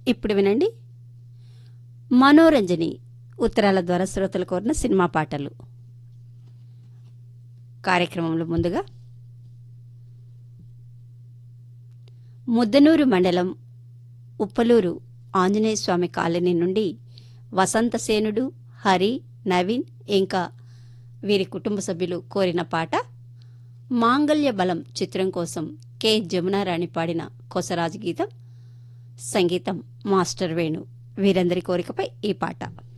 ఇప్పుడు వినండి మనోరంజని ఉత్తరాల ద్వారా శ్రోతలు కోరిన సినిమా పాటలు కార్యక్రమంలో ముందుగా ముద్దనూరు మండలం ఉప్పలూరు ఆంజనేయ స్వామి కాలనీ నుండి వసంతసేనుడు హరి నవీన్ ఇంకా వీరి కుటుంబ సభ్యులు కోరిన పాట మాంగళ్య బలం చిత్రం కోసం కె జమునారాణి పాడిన కొసరాజు గీతం సంగీతం మాస్టర్ వేణు వీరందరి కోరికపై ఈ పాట